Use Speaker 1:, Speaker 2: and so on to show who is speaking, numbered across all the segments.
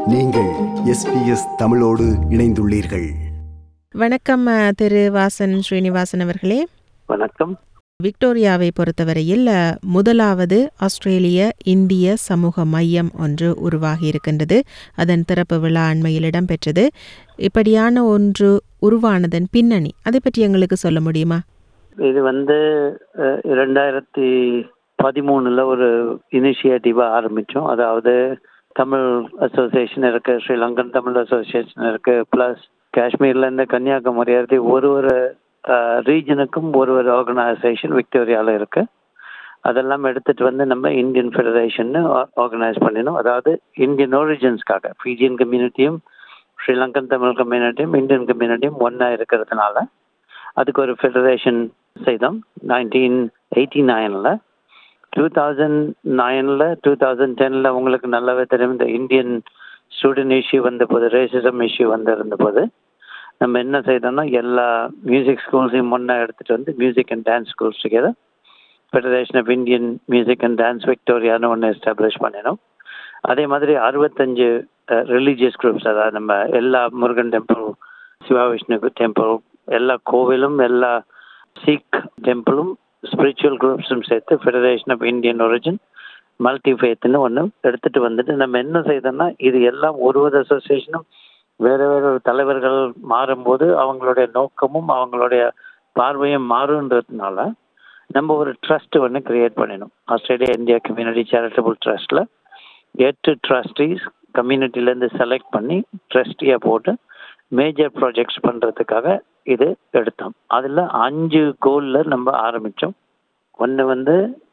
Speaker 1: நீங்கள் எஸ்பிஎஸ் தமிழோடு இணைந்துள்ளீர்கள்
Speaker 2: வணக்கம் அ, திரு வாசன் ஸ்ரீனிவாசன் அவர்களே
Speaker 3: வணக்கம்
Speaker 2: விக்டோரியாவை பொறுத்தவரையில் அ, முதலாவது ஆஸ்திரேலிய இந்திய சமூக மையம் ஒன்று உருவாகி இருக்கின்றது அதன் திறப்பு விழா அண்மையில் இடம்பெற்றது இப்படியான ஒன்று உருவானதன் பின்னணி அதை பற்றி எங்களுக்கு சொல்ல முடியுமா
Speaker 3: இது வந்து அஹ், இரண்டாயிரத்தி பதிமூணுல ஒரு இனிஷியேட்டிவா ஆரம்பிச்சோம் அதாவது தமிழ் அசோசியேஷன் இருக்கு ஸ்ரீலங்கன் தமிழ் அசோசியேஷன் இருக்கு பிளஸ் காஷ்மீர்ல இருந்து கன்னியாகுமரி வரைக்கும் ஒரு ஒரு ரீஜனுக்கும் ஒரு ஒரு ஆர்கனைசேஷன் விக்டோரியாவில் இருக்கு அதெல்லாம் எடுத்துட்டு வந்து நம்ம இந்தியன் ஃபெடரேஷன் ஆர்கனைஸ் பண்ணினோம் அதாவது இந்தியன் ஒரிஜின்ஸ்க்காக ஃபிஜியன் கம்யூனிட்டியும் ஸ்ரீலங்கன் தமிழ் கம்யூனிட்டியும் இந்தியன் கம்யூனிட்டியும் ஒன்றா இருக்கிறதுனால அதுக்கு ஒரு ஃபெடரேஷன் செய்தோம் நைன்டீன் எயிட்டி நைனில் டூ தௌசண்ட் நைனில் டூ தௌசண்ட் டெனில் உங்களுக்கு நல்லாவே தெரியும் இந்த இந்தியன் ஸ்டூடெண்ட் இஷ்யூ வந்த போது ரேசிசம் இஷ்யூ வந்து இருந்த போது நம்ம என்ன செய்தோம்னா எல்லா மியூசிக் ஸ்கூல்ஸையும் ஒன்றா எடுத்துகிட்டு வந்து music and dance schools together federation of Indian music and dance விக்டோரியான்னு ஒன்று எஸ்டாப்ளிஷ் பண்ணினோம் அதே மாதிரி அறுபத்தஞ்சு ரிலீஜியஸ் குரூப்ஸ் அதாவது நம்ம எல்லா முருகன் டெம்பிள் சிவா விஷ்ணு டெம்பிள் எல்லா கோவிலும் எல்லா சீக் டெம்பிளும் ஸ்பிரிச்சுவல் குரூப்ஸும் சேர்த்து federation of Indian origin multi ஃபேத்னு ஒன்று எடுத்துட்டு வந்துட்டு நம்ம என்ன செய்தோம்னா இது எல்லாம் ஒரு ஒரு அசோசியேஷனும் வேற வேற ஒரு தலைவர்கள் மாறும்போது அவங்களுடைய நோக்கமும் அவங்களுடைய பார்வையும் மாறுன்றதுனால நம்ம ஒரு ட்ரஸ்ட் ஒன்று கிரியேட் பண்ணினோம் ஆஸ்திரேலியா இந்தியா கம்யூனிட்டி சேரிட்டபிள் ட்ரஸ்ட்டில் எட்டு ட்ரஸ்டீஸ் கம்யூனிட்டிலேருந்து செலக்ட் பண்ணி ட்ரஸ்டியாக போட்டு மேஜர் ப்ராஜெக்ட்ஸ் பண்ணுறதுக்காக இது எடுத்தோம் அதில் அஞ்சு கோலில் நம்ம ஆரம்பித்தோம் ஒன்று வந்து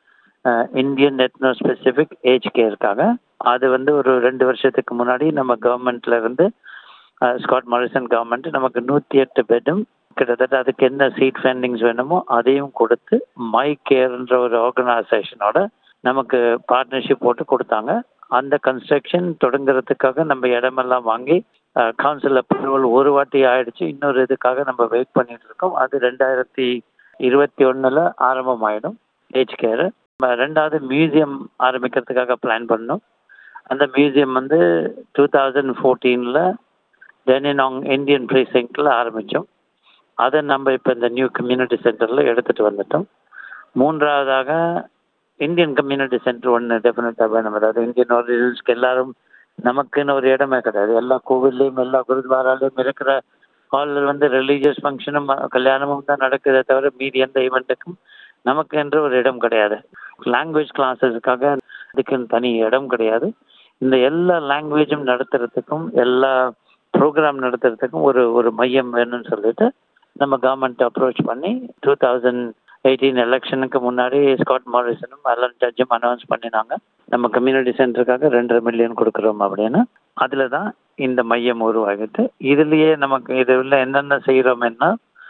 Speaker 3: இந்தியன் எத்னோ ஸ்பெசிஃபிக் ஏஜ் கேருக்காக அது வந்து ஒரு ரெண்டு வருஷத்துக்கு முன்னாடி நம்ம கவர்மெண்ட்ல இருந்து ஸ்காட் மாரிசன் கவர்மெண்ட் நமக்கு நூற்றி எட்டு பெட்டும் கிட்டத்தட்ட அதுக்கு என்ன சீட் ஃபண்டிங்ஸ் வேணுமோ அதையும் கொடுத்து மை கேர்ன்ற ஒரு ஆர்கனைசேஷனோட நமக்கு பார்ட்னர்ஷிப் போட்டு கொடுத்தாங்க அந்த கன்ஸ்ட்ரக்ஷன் தொடங்குறதுக்காக நம்ம இடமெல்லாம் வாங்கி கவுன்சில் அப்ரூவல் ஒரு வாட்டி ஆயிடுச்சு இன்னொரு இதுக்காக நம்ம வெயிட் பண்ணிட்டு இருக்கோம் அது ரெண்டாயிரத்தி இருபத்தி ஒன்றில் ஆரம்பமாயிடும் ஏஜ் கேர் ரெண்டாவது மியூசியம் ஆரம்பிக்கிறதுக்காக பிளான் பண்ணோம் அந்த மியூசியம் வந்து டூ தௌசண்ட் ஃபோர்டீனில் டெனினாங் இந்தியன் ப்ரீசிங்கில் ஆரம்பித்தோம் அதை நம்ம இப்போ இந்த நியூ கம்யூனிட்டி சென்டரில் எடுத்துகிட்டு வந்துட்டோம் மூன்றாவதாக இந்தியன் கம்யூனிட்டி சென்டர் ஒன்று டெஃபினட்டாக வேணும் அதாவது இந்தியன் ஒரிஜினல்ஸ்க்கு எல்லாரும் நமக்குன்னு ஒரு இடமே கிடையாது எல்லா கோவில்லையும் எல்லா குருத்வாராலையும் இருக்கிற ஹாலில் வந்து ரிலீஜியஸ் ஃபங்க்ஷனும் கல்யாணமும் தான் நடக்குதே தவிர மீதி எந்த ஈவெண்ட்டுக்கும் நமக்கு என்று ஒரு இடம் கிடையாது லாங்குவேஜ் கிளாஸஸுக்காக அதுக்குன்னு தனி இடம் கிடையாது இந்த எல்லா லாங்குவேஜும் நடத்துறதுக்கும் எல்லா ப்ரோக்ராம் நடத்துறதுக்கும் ஒரு ஒரு மையம் வேணும்னு சொல்லிட்டு நம்ம கவர்மெண்ட் அப்ரோச் பண்ணி டூ தௌசண்ட் எயிட்டீன் எலெக்ஷனுக்கு முன்னாடி ஸ்காட் மாரிசனும் அலன் ஜட்ஜும் அனௌன்ஸ் பண்ணினாங்க நம்ம கம்யூனிட்டி சென்டருக்காக ரெண்டரை மில்லியன் கொடுக்குறோம் அப்படின்னு அதில் தான் இந்த மையம் உருவாகிட்டு இதுலேயே நமக்கு இதில் என்னென்ன செய்கிறோம்னா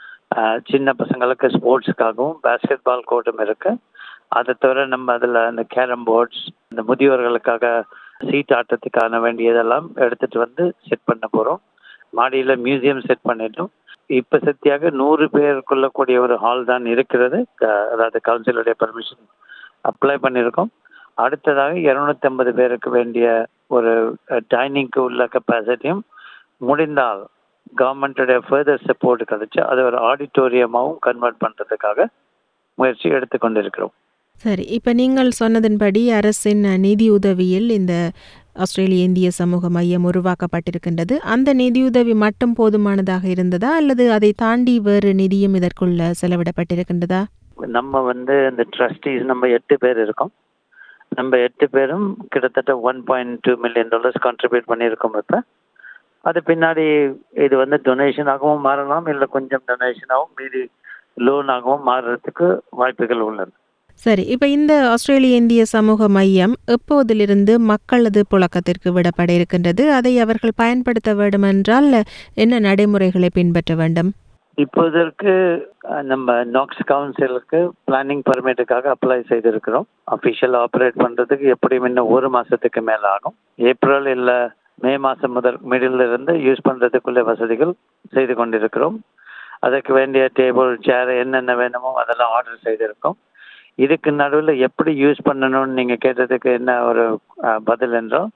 Speaker 3: சின்ன பசங்களுக்கு ஸ்போர்ட்ஸுக்காகவும் பேஸ்கெட் பால் கோர்ட்டும் இருக்கு அதை தவிர நம்ம அதில் இந்த கேரம் போர்ட்ஸ் இந்த முதியோர்களுக்காக சீட் ஆட்டத்துக்கான வேண்டியதெல்லாம் எடுத்துட்டு வந்து செட் பண்ண போகிறோம் மாடியில் மியூசியம் செட் பண்ணிட்டோம் இப்போ சத்தியாக நூறு பேர் கொள்ளக்கூடிய ஒரு ஹால் தான் இருக்கிறது அதாவது கவுன்சிலுடைய பர்மிஷன் அப்ளை பண்ணியிருக்கோம் அடுத்ததாக இரநூத்தி ஐம்பது பேருக்கு வேண்டிய ஒரு டைனிங்க்கு உள்ள கெப்பாசிட்டியும் முடிந்தால் கவர்மெண்ட்டுடைய ஃபர்தர் சப்போர்ட் கிடைச்சு அதை ஒரு ஆடிட்டோரியமாகவும் கன்வெர்ட் பண்ணுறதுக்காக முயற்சி எடுத்துக்கொண்டு இருக்கிறோம்
Speaker 2: சரி இப்போ நீங்கள் சொன்னதன்படி அரசின் நிதி உதவியில் இந்த ஆஸ்திரேலிய இந்திய சமூக மையம் உருவாக்கப்பட்டிருக்கின்றது அந்த நிதியுதவி மட்டும் போதுமானதாக இருந்ததா அல்லது அதை தாண்டி வேறு நிதியும் இதற்குள்ள செலவிடப்பட்டிருக்கின்றதா
Speaker 3: நம்ம வந்து இந்த ட்ரஸ்டீஸ் நம்ம எட்டு பேர் இருக்கோம் நம்ம எட்டு பேரும் கிட்டத்தட்ட one point two million dollars contribute பண்ணியிருக்கோம் இப்போ அது பின்னாடி இது வந்து டொனேஷனாகவும் மாறலாம் இல்லை கொஞ்சம் டொனேஷனாகவும் மீதி லோனாகவும் மாறுறதுக்கு வாய்ப்புகள் உள்ளது
Speaker 2: சரி இப்போ இந்த ஆஸ்திரேலிய இந்திய சமூக மையம் எப்போதிலிருந்து மக்களது புழக்கத்திற்கு விடப்பட இருக்கின்றது அதை அவர்கள் பயன்படுத்த வேண்டும் என்றால் என்ன நடைமுறைகளை பின்பற்ற வேண்டும்
Speaker 3: இப்போதற்கு நம்ம நாக்ஸ் கவுன்சிலுக்கு பிளானிங் பர்மிட்டுக்காக அப்ளை செய்திருக்கிறோம் அஃபிஷியல் ஆப்ரேட் பண்ணுறதுக்கு எப்படியும் இன்னும் ஒரு மாதத்துக்கு மேலே ஆகும் ஏப்ரல் இல்லை மே மாதம் முதல் மிடில் இருந்து யூஸ் பண்ணுறதுக்குள்ள வசதிகள் செய்து கொண்டிருக்கிறோம் அதற்கு வேண்டிய டேபிள் சேர் என்னென்ன வேணுமோ அதெல்லாம் ஆர்டர் செய்திருக்கோம் இதுக்கு நடுவில் எப்படி யூஸ் பண்ணணும்னு நீங்கள் கேட்டதுக்கு என்ன ஒரு அஹ், பதில் என்றால்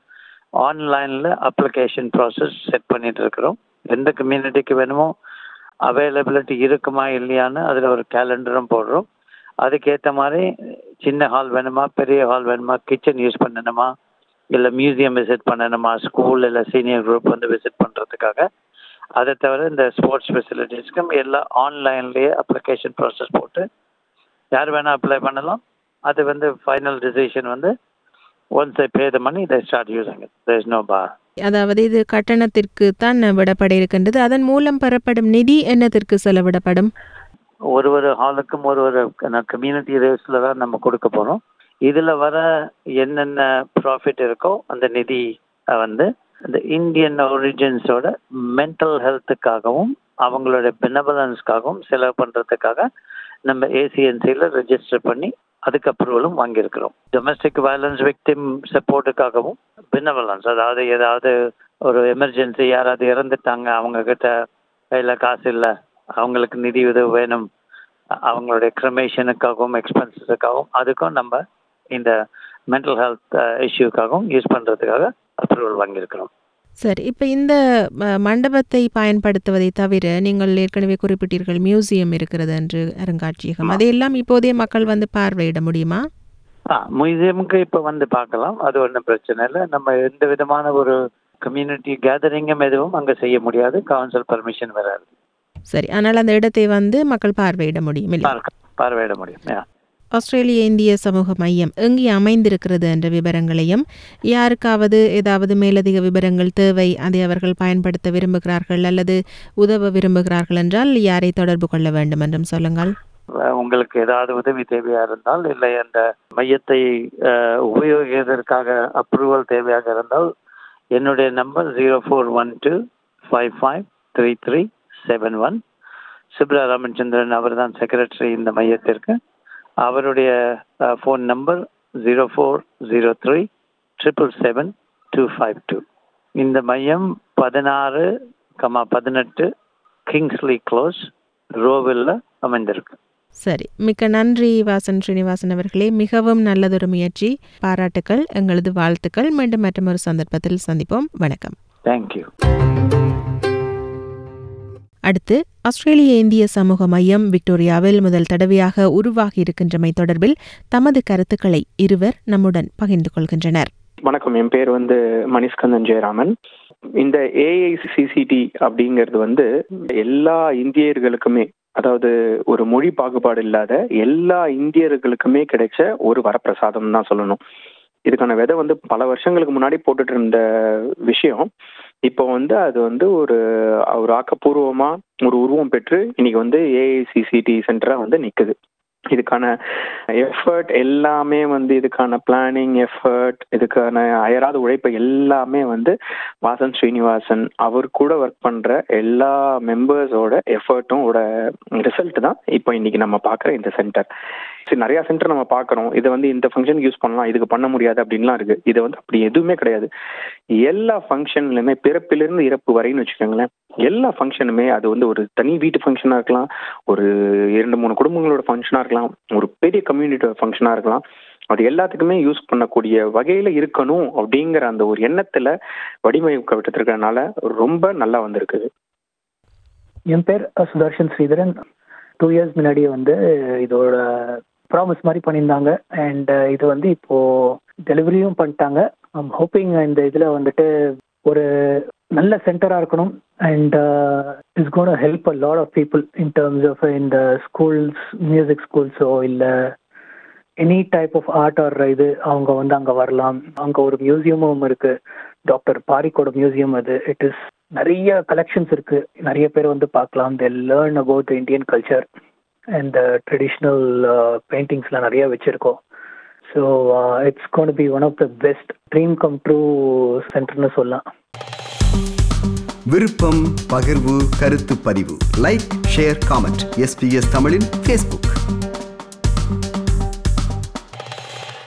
Speaker 3: ஆன்லைனில் அப்ளிகேஷன் ப்ராசஸ் செட் பண்ணிட்டு இருக்கிறோம் எந்த கம்யூனிட்டிக்கு வேணுமோ அவைலபிலிட்டி இருக்குமா இல்லையான்னு அதில் ஒரு கேலண்டரும் போடுறோம் அதுக்கேற்ற மாதிரி சின்ன ஹால் வேணுமா பெரிய ஹால் வேணுமா கிச்சன் யூஸ் பண்ணணுமா இல்லை மியூசியம் விசிட் பண்ணணுமா ஸ்கூல் இல்லை சீனியர் குரூப் வந்து விசிட் பண்ணுறதுக்காக அதை தவிர இந்த ஸ்போர்ட்ஸ் ஃபெசிலிட்டிஸ்க்கும் எல்லாம் ஆன்லைன்லேயே அப்ளிகேஷன் ப்ராசஸ் போட்டு யார் வேணால் அப்ளை பண்ணலாம் அது வந்து ஃபைனல் டிசிஷன் வந்து once I pay the money they start using it there is no bar
Speaker 2: அதாவது இது கட்டணத்திற்கு தான் விடப்பட இருக்கின்றது அதன் மூலம் பெறப்படும் நிதி என்னத்திற்கு செலவிடப்படும்
Speaker 3: ஒரு ஒரு ஹாலுக்கும் ஒரு ஒரு கம்யூனிட்டி ரேஸில் தான் நம்ம கொடுக்க போகிறோம் இதில் வர என்னென்ன ப்ராஃபிட் இருக்கோ அந்த நிதி அஹ், வந்து இந்த இந்தியன் ஒரிஜின்ஸோட மென்டல் ஹெல்த்துக்காகவும் அவங்களோட பெனபலன்ஸ்க்காகவும் செலவு பண்ணுறதுக்காக நம்ம ஏசிஎன்சியில் ரெஜிஸ்டர் பண்ணி அதுக்கு அப்ரூவலும் வாங்கியிருக்கிறோம் டொமஸ்டிக் வயலன்ஸ் விக்டிம் சப்போர்ட்டுக்காகவும் பெனவலன்ஸ் அதாவது ஏதாவது ஒரு எமர்ஜென்சி யாராவது இறந்துட்டாங்க அவங்க கிட்ட கையில் காசு இல்லை அவங்களுக்கு நிதி உதவி வேணும் அ- அவங்களுடைய கிரமேஷனுக்காகவும் எக்ஸ்பென்சஸுக்காகவும் அதுக்கும் நம்ம இந்த மென்டல் ஹெல்த் இஷ்யூக்காகவும் யூஸ் பண்ணுறதுக்காக அப்ரூவல் வாங்கியிருக்கிறோம்
Speaker 2: சரி இப்போ இந்த ம- மண்டபத்தை பயன்படுத்துவதை தவிர நீங்கள் ஏற்கனவே குறிப்பிட்டீர்கள் மியூசியம் இருக்கிறது என்று அருங்காட்சியகம் அதையெல்லாம் இப்போதே மக்கள் வந்து பார்வையிட முடியுமா
Speaker 3: ஆ மியூசியமுக்கு இப்போ வந்து பார்க்கலாம் அது ஒன்றும் பிரச்சனை இல்லை நம்ம எந்த விதமான ஒரு கம்யூனிட்டி கேதரிங்கும் எதுவும் அங்கே செய்ய முடியாது கவுன்சில் பர்மிஷன் வராது
Speaker 2: சரி ஆனால் அந்த இடத்தை வந்து மக்கள் பார்வையிட முடியும் இல்லையா
Speaker 3: பார்க்க பார்வையிட முடியும் Yeah.
Speaker 2: ஆஸ்திரேலிய இந்திய சமூக மையம் எங்கே அமைந்திருக்கிறது என்ற விவரங்களையும் யாருக்காவது ஏதாவது மேலதிக விவரங்கள் தேவை அதை அவர்கள் பயன்படுத்த விரும்புகிறார்கள் அல்லது உதவ விரும்புகிறார்கள் என்றால் யாரை தொடர்பு கொள்ள வேண்டும் என்றும் சொல்லுங்கள்
Speaker 3: அஹ் உங்களுக்கு ஏதாவது உதவி தேவையா இருந்தால் இல்லை அந்த மையத்தை அஹ், உபயோகிப்பதற்காக அப்ரூவல் தேவையாக இருந்தால் என்னுடைய number zero four one two five five three three seven one Subra Ramachandran அவர் தான் செக்ரட்டரி இந்த மையத்திற்கு அவருடைய phone number zero four zero three triple seven two five two இந்த மையம் பதினாறு கமா பதினெட்டு கிங்ஸ்லி க்ளோஸ் ரோவில்ல அமைந்திருக்கு
Speaker 2: சரி மிக்க நன்றி வாசன் ஸ்ரீனிவாசன் அவர்களே மிகவும் நல்லதொரு முயற்சி பாராட்டுக்கள் எங்களது வாழ்த்துக்கள் மீண்டும் மற்றொரு சந்தர்ப்பத்தில் சந்திப்போம் வணக்கம்
Speaker 3: தேங்க்யூ
Speaker 2: அடுத்து ஆஸ்திரேலிய இந்திய சமூக மையம் விக்டோரியாவில் முதல் தடவையாக உருவாகி இருக்கின்றமை தொடர்பில் தமது கருத்துக்களை இருவர் நம்முடன் பகிர்ந்து கொள்கின்றனர்
Speaker 4: வணக்கம் என் பேர் வந்து மணிஸ்கந்தன் ஜெயராமன் இந்த ஏஐசிசிடி அப்படிங்கிறது வந்து எல்லா இந்தியர்களுக்குமே அதாவது ஒரு மொழி பாகுபாடு இல்லாத எல்லா இந்தியர்களுக்குமே கிடைச்ச ஒரு வரப்பிரசாதம் தான் சொல்லணும் இதுக்கான விதை வந்து பல வருஷங்களுக்கு முன்னாடி போட்டுட்டு இருந்த விஷயம் இப்போ வந்து அது வந்து ஒரு ஒரு ஆக்கப்பூர்வமா ஒரு உருவம் பெற்று இன்னைக்கு வந்து ஏஐசிசிடி சென்டரா வந்து நிக்குது இதுக்கான எஃபர்ட் எல்லாமே வந்து இதுக்கான பிளானிங் எஃபர்ட் இதுக்கான அயராத உழைப்பு எல்லாமே வந்து வாசன் ஸ்ரீனிவாசன் அவர் கூட ஒர்க் பண்ற எல்லா மெம்பர்ஸோட எஃபர்ட்டும் ரிசல்ட் தான் இப்போ இன்னைக்கு நம்ம பார்க்குற இந்த சென்டர் சரி நிறைய சென்டர் நம்ம பார்க்குறோம் இதை வந்து இந்த ஃபங்க்ஷனுக்கு யூஸ் பண்ணலாம் இதுக்கு பண்ண முடியாது அப்படின்லாம் இருக்கு இது வந்து அப்படி எதுவுமே கிடையாது எல்லா ஃபங்க்ஷன்லையுமே பிறப்பிலிருந்து இறப்பு வரைன்னு வச்சுக்கோங்களேன் எல்லா ஃபங்க்ஷனுமே அது வந்து ஒரு தனி வீட்டு ஃபங்க்ஷனாக இருக்கலாம் ஒரு இரண்டு மூணு குடும்பங்களோட ஃபங்க்ஷனாக இருக்கலாம் ஒரு பெரிய கம்யூனிட்டியோட ஃபங்க்ஷனாக இருக்கலாம் அது எல்லாத்துக்குமே யூஸ் பண்ணக்கூடிய வகையில் இருக்கணும் அப்படிங்கிற அந்த ஒரு எண்ணத்தில் வடிவமைக்கப்பட்டிருக்கிறதுனால ரொம்ப நல்லா வந்திருக்குது
Speaker 5: என் பேர் சுதர்ஷன் ஸ்ரீதரன் டூ இயர்ஸ் முன்னாடியே வந்து இதோட ப்ராமிஸ் மாதிரி பண்ணியிருந்தாங்க அண்ட் இது வந்து இப்போ டெலிவரியும் பண்ணிட்டாங்க ஐம் ஹோப்பிங் இந்த இதில் வந்துட்டு ஒரு நல்ல சென்டராக இருக்கணும் and it's gonna help a lot of people in terms of இந்த ஸ்கூல்ஸ் மியூசிக் ஸ்கூல்ஸோ இல்லை any type of art or இது அவங்க வந்து அங்கே வரலாம் அங்கே ஒரு மியூசியமும் இருக்கு டாக்டர் பாரிக்கோட மியூசியம் அது இட் இஸ் நிறைய கலெக்ஷன்ஸ் இருக்கு நிறைய பேர் வந்து பார்க்கலாம் they learn about the Indian culture and traditional பெயிண்டிங்ஸ்லாம் நிறைய வச்சுருக்கோம் so it's gonna be one of the best dream come true சென்டர்னு சொல்லலாம்
Speaker 1: விருப்பம் பகிர்வு கருத்து பதிவு லைக் ஷேர் காமெண்ட் எஸ்பிஎஸ் தமிழின் ஃபேஸ்புக்